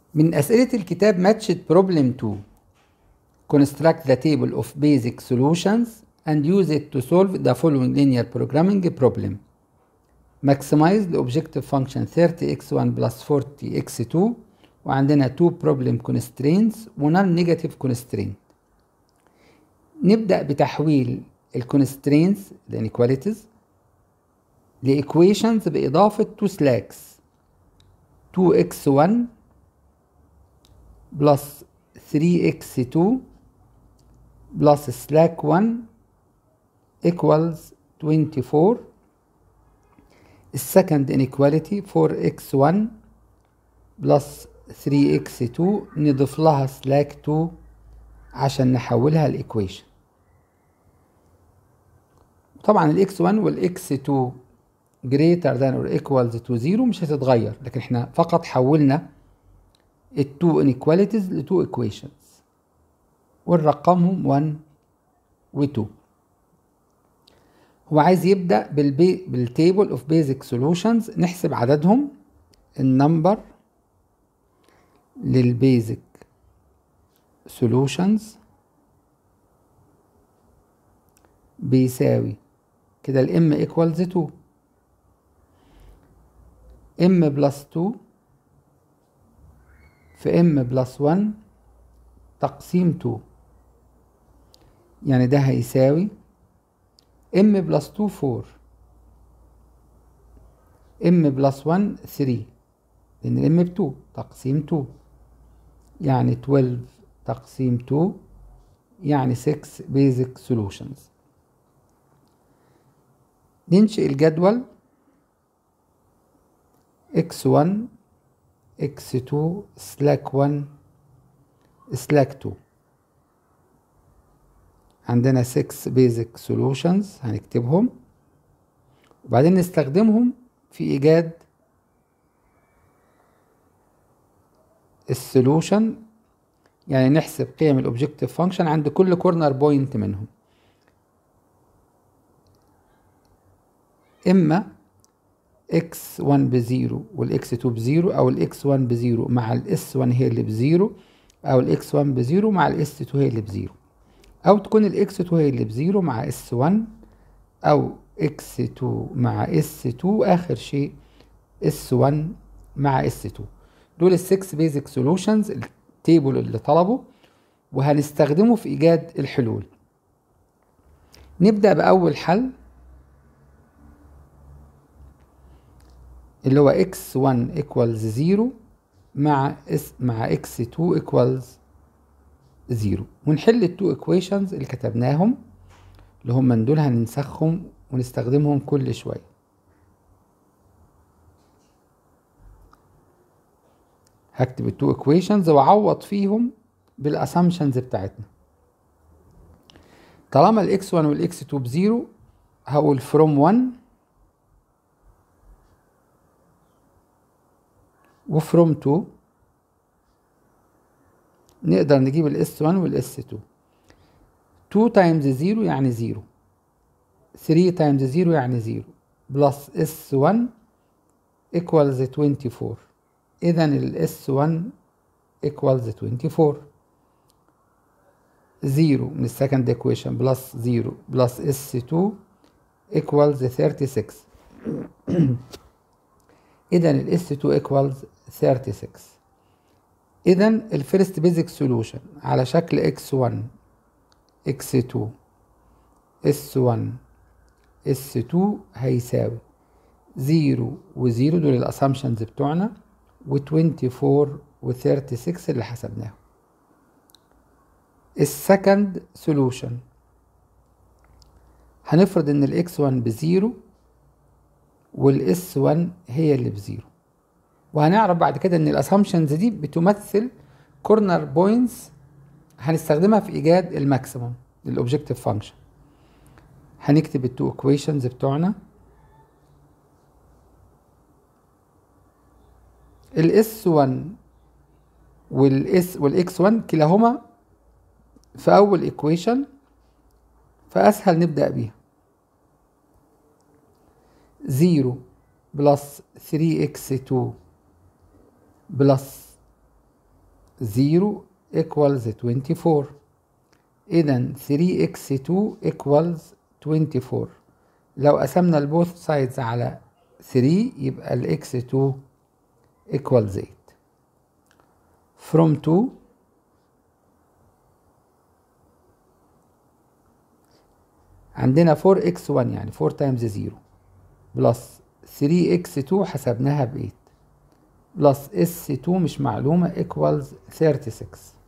من أسئلة الكتاب matched problem 2 construct the table of basic solutions and use it to solve the following linear programming problem maximize the objective function 30x1 plus 40x2 وعندنا two problem constraints و non negative constraint نبدأ بتحويل ال constraints ال inequalities ل equations بإضافة two slacks 2x1 plus 3x2 plus slack 1 equals 24 السكند inequality 4x1 plus 3x2 نضيف لها slack 2 عشان نحولها الايكويشن طبعا الاكس 1 والاكس 2 greater than or equals to 0 مش هتتغير لكن احنا فقط حولنا التو inequalities لتو equations ونرقمهم 1 و 2 هو عايز يبدأ بالبي بالتيبل اوف بيزك سولوشنز نحسب عددهم النمبر للبيزك سولوشنز بيساوي كده الام ايكوالز 2 ام بلس 2 في ام بلس 1 تقسيم 2 يعني ده هيساوي m بلس 2 4 m بلس 1 3 لأن الام ب 2 تقسيم 2 يعني 12 تقسيم 2 يعني 6 basic solutions ننشئ الجدول x1 x2 slack 1 slack 2 عندنا 6 basic solutions هنكتبهم وبعدين نستخدمهم في إيجاد السولوشن يعني نحسب قيم الاوبجكتيف فانكشن عند كل كورنر بوينت منهم اما x1 بزيرو والاx2 بزيرو او الاx1 بزيرو مع الاس1 هي اللي بزيرو او الاx1 بزيرو مع الاس2 هي اللي بزيرو او تكون الاكس2 هي اللي بزيرو مع اس 1 او اكس 2 مع اس 2 اخر شيء اس 1 مع اس 2 دول السكس بيزك سولوشنز التيبل اللي طلبه وهنستخدمه في ايجاد الحلول نبدا باول حل اللي هو x1 equals 0 مع اس مع x2 equals زيرو ونحل التو ايكويشنز اللي كتبناهم اللي هم من دول هننسخهم ونستخدمهم كل شويه هكتب التو ايكويشنز واعوض فيهم بالاسامبشنز بتاعتنا طالما الاكس 1 والاكس 2 بزيرو هقول فروم 1 وفروم 2 نقدر نجيب الاس 1 والاس 2 2 تايمز 0 يعني 0 3 تايمز 0 يعني 0 بلس اس 1 equals 24 اذا الاس 1 equals 24 0 من السكند ايكويشن بلس 0 بلس اس 2 equals 36 اذا الاس 2 equals 36 اذا الفيرست بيزك سولوشن على شكل x1 x2 s1 s2 هيساوي 0 و0 دول الاسامبشنز بتوعنا و24 و36 اللي حسبناهم السكند سولوشن هنفرض ان الاكس 1 بزيرو والاس 1 هي اللي بزيرو وهنعرف بعد كده ان الاسامبشنز دي بتمثل كورنر بوينتس هنستخدمها في ايجاد الماكسيموم للاوبجكتيف فانكشن هنكتب التو ايكويشنز بتوعنا الاس 1 والاس والاكس 1 كلاهما في اول ايكويشن فاسهل نبدا بيها 0 بلس 3 x 2 بلس 0 equals 24 إذا 3x2 equals 24 لو قسمنا البوث سايدز على 3 يبقى ال x2 equals 8 from 2 عندنا 4x1 يعني 4 times 0 بلس 3x2 حسبناها ب 8 بلس s2 مش معلومة equals 36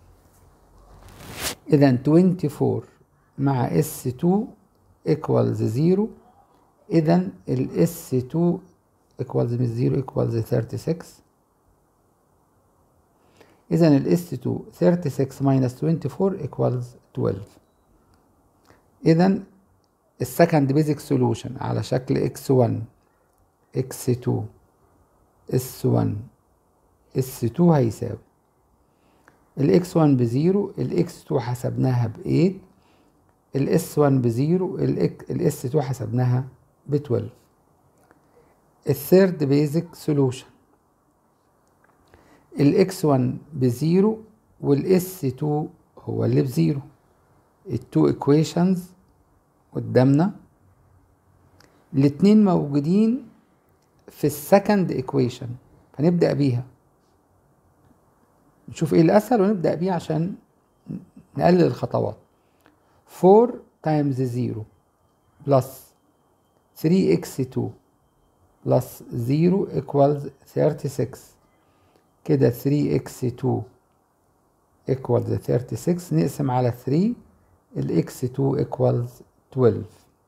إذا 24 مع s2 equals 0 إذا ال s2 equals مش 0 equals 36 إذا ال s2 36 minus 24 equals 12 إذا السكند بيزك سولوشن على شكل x1 x2 s1 s2 هيساوي ال x1 بزيرو ال x2 حسبناها ب 8 ال s1 بزيرو ال s2 حسبناها ب 12 الثيرد بيزك سولوشن ال x1 بزيرو وال s2 هو اللي بزيرو التو ايكويشنز قدامنا الاتنين موجودين في السكند ايكويشن فنبدأ بيها نشوف ايه الاسهل ونبدأ بيه عشان نقلل الخطوات 4 times 0 plus 3x2 plus 0 equals 36 كده 3x2 equals 36 نقسم على 3 ال x2 equals 12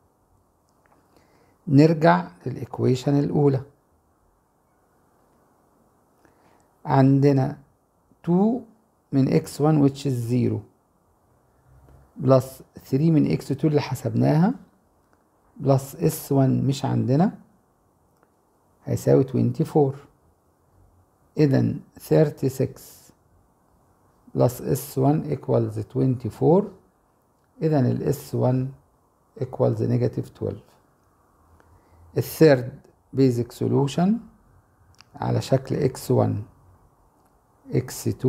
نرجع للإكويشن الأولى عندنا 2 من x1 which is 0 بلس 3 من x2 اللي حسبناها بلس s1 مش عندنا هيساوي 24 إذا 36 بلس s1 equals 24 إذا ال s1 equals negative 12 الثيرد basic solution على شكل x1 x2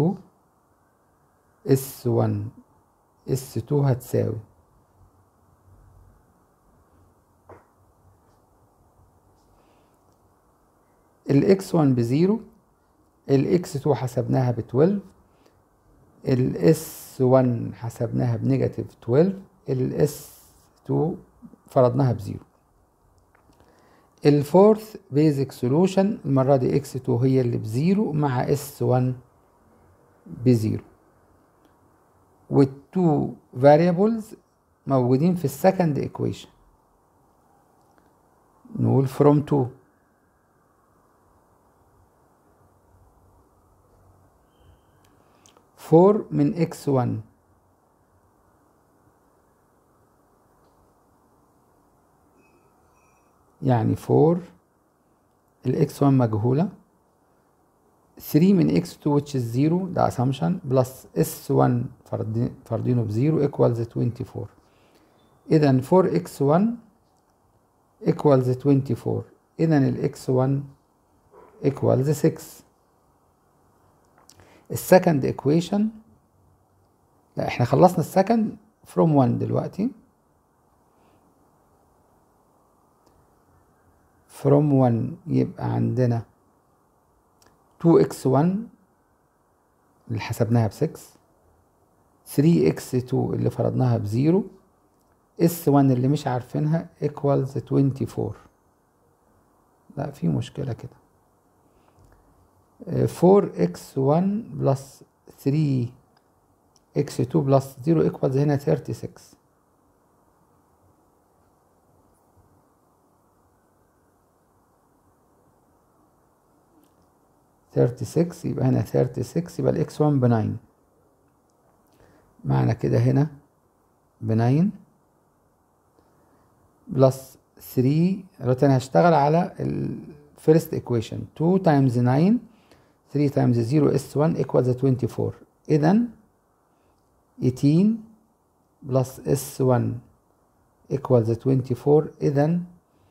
s1 s2 هتساوي ال x1 بزيرو ال x2 حسبناها ب 12 ال s1 حسبناها بنيجاتيف 12 ال s2 فرضناها بزيرو الفورث بيزك سولوشن المرة دي x2 هي اللي بزيرو مع s1 بزيرو والتو variables موجودين في السكند equation نقول from 2 4 من x1 يعني 4 ال x1 مجهولة 3 من x2 which is 0 ده assumption plus s1 فردينه ب 0 equals 24 إذا 4x1 equals 24 إذا ال x1 equals 6 السكند equation لا احنا خلصنا السكند from 1 دلوقتي from 1 يبقى عندنا 2x1 اللي حسبناها ب 6 3x2 اللي فرضناها بزيرو s1 اللي مش عارفينها equals 24 لا في مشكلة كده 4x1 plus 3x2 plus 0 equals هنا 36 36 يبقى هنا 36 يبقى الاكس 1 ب 9 معنى كده هنا ب 9 بلس 3 دلوقتي انا هشتغل على الفيرست ايكويشن 2 تايمز 9 3 تايمز 0 اس 1 equals 24 اذا 18 بلس اس 1 equals 24 اذا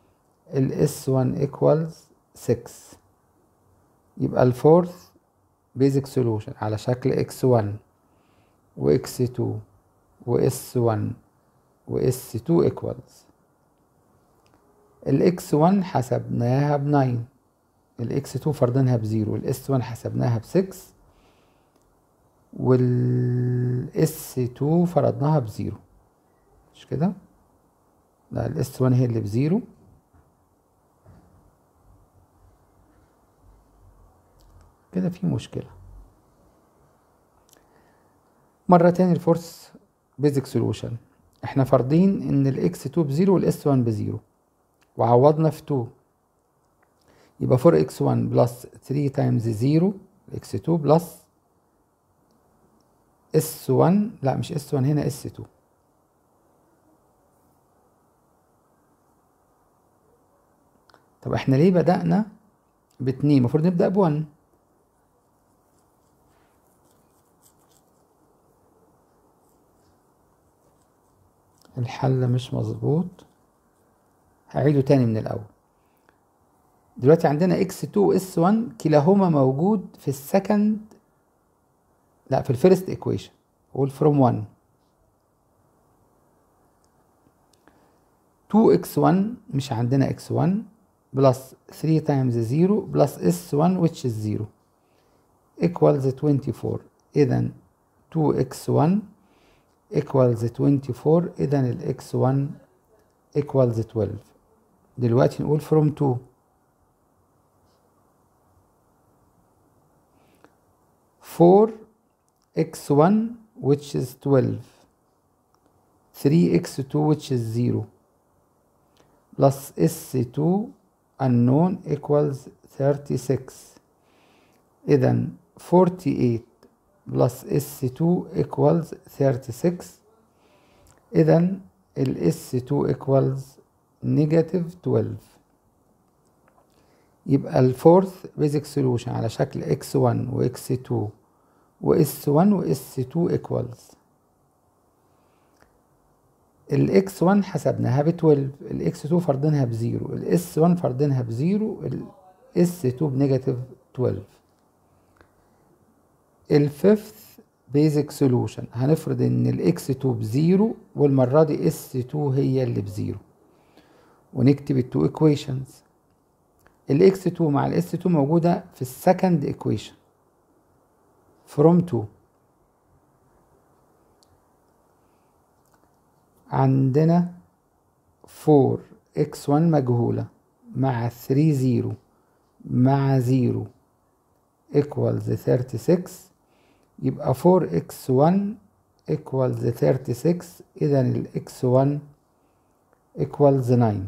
ال s 1 equals 6 يبقى الفورث basic solution على شكل x1 و x2 و s1 و s2 equals ال x1 حسبناها ب 9 ال x2 فرضناها بزيرو ال s1 حسبناها ب 6 وال s2 فرضناها بزيرو مش كده لا ال s1 هي اللي بزيرو كده في مشكلة مرة تاني الفورس بيزك سولوشن احنا فارضين ان الاكس 2 بزيرو والاس 1 بزيرو وعوضنا في 2 يبقى 4 اكس 1 بلس 3 تايمز 0 اكس 2 بلس اس 1 لا مش اس 1 هنا اس 2 طب احنا ليه بدأنا باتنين المفروض نبدأ بون الحل مش مظبوط هعيده تاني من الأول دلوقتي عندنا x2 و s1 كلاهما موجود في السكند لا في الفيرست ايكويشن قول from 1 2x1 مش عندنا x1 بلس 3 times 0 بلس s1 which is 0 equals 24 إذا 2x1 equals 24 إذا ال x1 equals 12 دلوقتي نقول from 2 4 x1 which is 12 3x2 which is 0 plus s2 unknown equals 36 إذا 48 plus s2 equals 36 إذا ال s2 equals negative 12 يبقى الفورث بيزك سولوشن على شكل x1 و x2 و s1 و s2 equals ال x1 حسبناها ب 12 ال x2 فرضينها بزيرو ال s1 فرضينها بزيرو ال s2 بنيجاتيف 12 الفيفث بيزك سولوشن هنفرض ان الاكس 2 بزيرو والمرة دي اس 2 هي اللي بزيرو ونكتب التو ايكويشنز الاكس 2 مع الاس 2 موجودة في السكند ايكويشن from 2 عندنا 4 x1 مجهولة مع 3 0 مع 0 equals 36 يبقى 4x1 equals 36 إذا ال x1 equals 9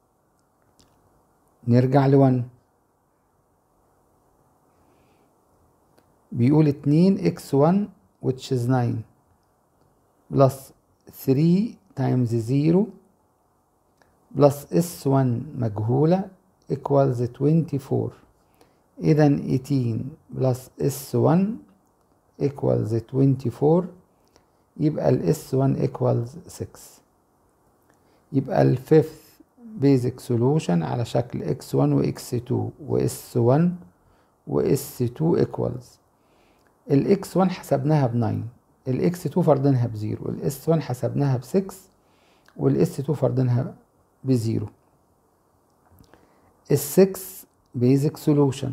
نرجع ل 1 بيقول 2 x1 which is 9 plus 3 times 0 plus s1 مجهولة equals 24 إذا 18 plus s1 equals 24 يبقى ال s1 equals 6 يبقى ال fifth basic solution على شكل x1 و x2 و s1 و s2 equals ال x1 حسبناها ب 9 ال x2 فرضينها بزيرو ال s1 حسبناها ب 6 وال s2 فرضينها بزيرو ال 6 basic solution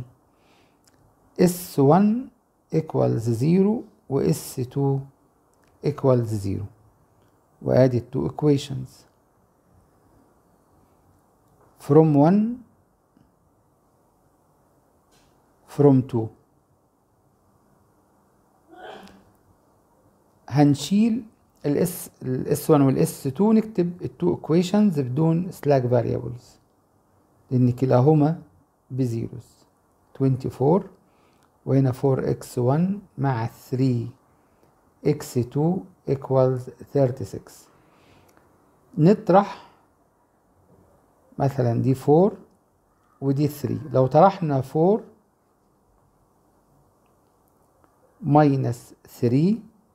s1 equals 0 و s2 equals 0 وادي التو equations from 1 from 2 هنشيل الاس الاس 1 والاس 2 نكتب التو equations بدون slack variables لان كلاهما بزيروز 24 وهنا 4x1 مع 3x2 equals 36 نطرح مثلا دي 4 ودي 3 لو طرحنا 4 ماينس 3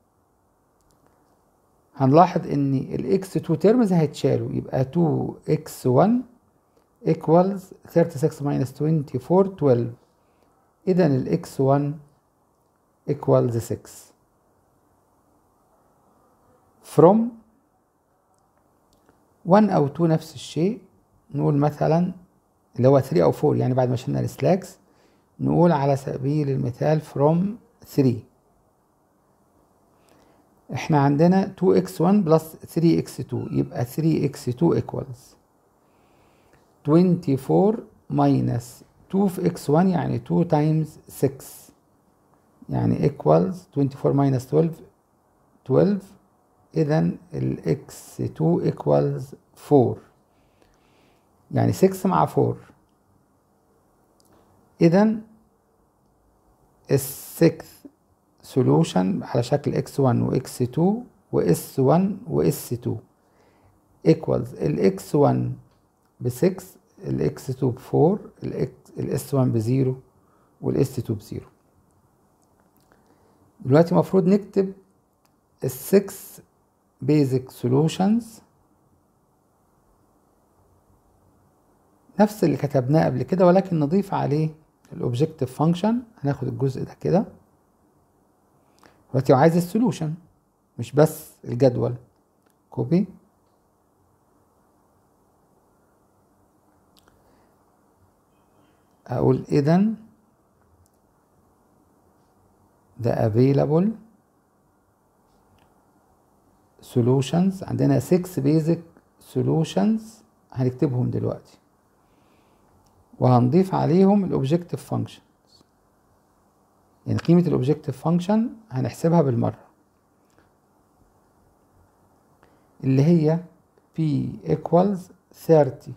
هنلاحظ ان الاكس 2 تيرمز هيتشالوا يبقى 2x1 equals 36 minus 24 12 إذا ال x1 equals 6 from 1 أو 2 نفس الشيء نقول مثلا اللي هو 3 أو 4 يعني بعد ما شلنا السلاكس نقول على سبيل المثال from 3 احنا عندنا 2x1 plus 3x2 يبقى 3x2 equals 24 minus 2 في x1 يعني 2 times 6 يعني equals 24 minus 12 12 إذا ال x2 equals 4 يعني 6 مع 4 إذا السكث solution على شكل x1 و x2 و s1 و s2 equals ال x1 ب 6 ال x2 ب 4 ال s1 ب 0 وال s2 ب 0 دلوقتي المفروض نكتب ال 6 basic solutions نفس اللي كتبناه قبل كده ولكن نضيف عليه الاوبجكتيف فانكشن هناخد الجزء ده كده دلوقتي عايز السولوشن مش بس الجدول كوبي اقول اذا the available solutions عندنا 6 basic solutions هنكتبهم دلوقتي وهنضيف عليهم الاوبجكتيف فانكشن يعني قيمة الاوبجكتيف فانكشن هنحسبها بالمرة اللي هي p equals 30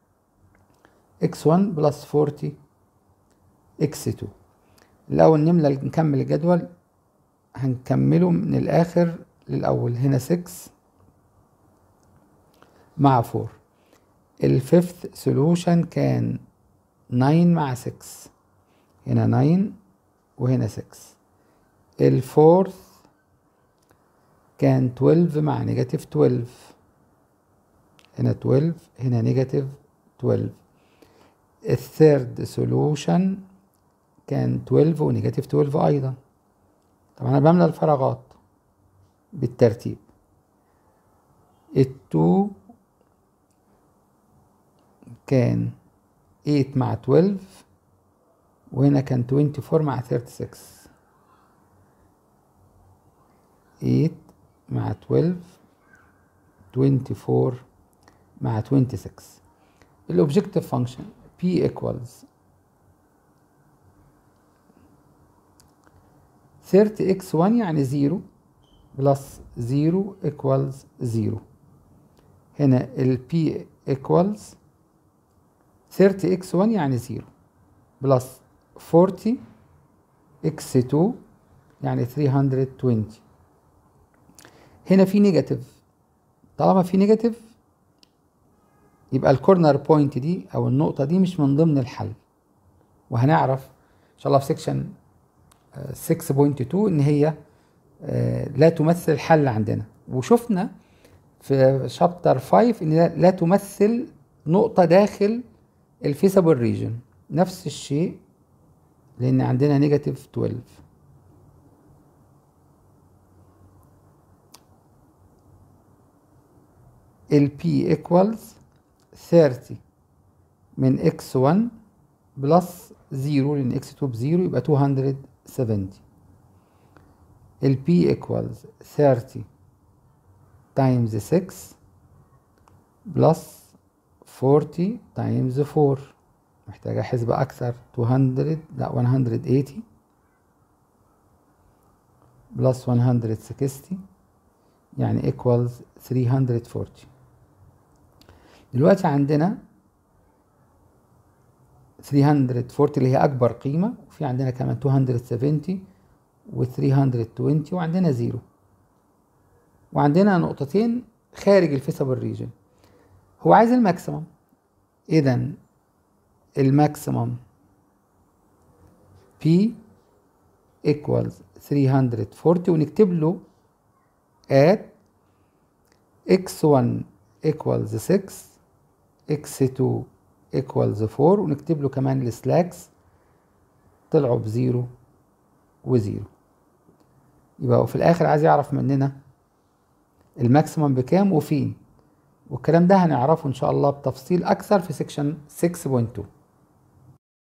x1 plus 40 x2 الأول نملى نكمل الجدول هنكمله من الآخر للأول هنا 6 مع 4 الفيفث سولوشن كان 9 مع 6 هنا 9 وهنا 6 الفورث كان 12 مع نيجاتيف 12 هنا 12 هنا نيجاتيف 12 الثيرد سولوشن كان 12 ونيجاتيف 12 ايضا طبعا انا بملى الفراغات بالترتيب التو كان 8 مع 12 وهنا كان 24 مع 36 8 مع 12 24 مع 26 الاوبجكتيف فانكشن p equals 30x1 يعني 0 بلس 0 equals 0 هنا ال p equals 30x1 يعني 0 بلس 40 x2 يعني 320 هنا في نيجاتيف طالما في نيجاتيف يبقى الكورنر بوينت دي او النقطه دي مش من ضمن الحل وهنعرف ان شاء الله في سيكشن 6.2 ان هي لا تمثل الحل عندنا وشفنا في شابتر 5 ان لا تمثل نقطه داخل الفيسبل ريجن نفس الشيء لان عندنا نيجاتيف 12 ال P equals 30 من x1 بلس 0 لان x2 ب 0 يبقى 270 ال P equals 30 times 6 بلس 40 times 4 محتاجة حسبة أكثر 200 لا 180 بلس 160 يعني equals 340 دلوقتي عندنا 340 اللي هي أكبر قيمة وفي عندنا كمان 270 و 320 وعندنا زيرو وعندنا نقطتين خارج الفيسبل ريجن هو عايز الماكسيمم إذا الماكسيمم P equals 340 ونكتب له at x1 equals 6 x2 equals 4 ونكتب له كمان السلاكس طلعوا بزيرو وزيرو يبقى في الاخر عايز يعرف مننا الماكسيمم بكام وفين والكلام ده هنعرفه ان شاء الله بتفصيل اكثر في سيكشن 6.2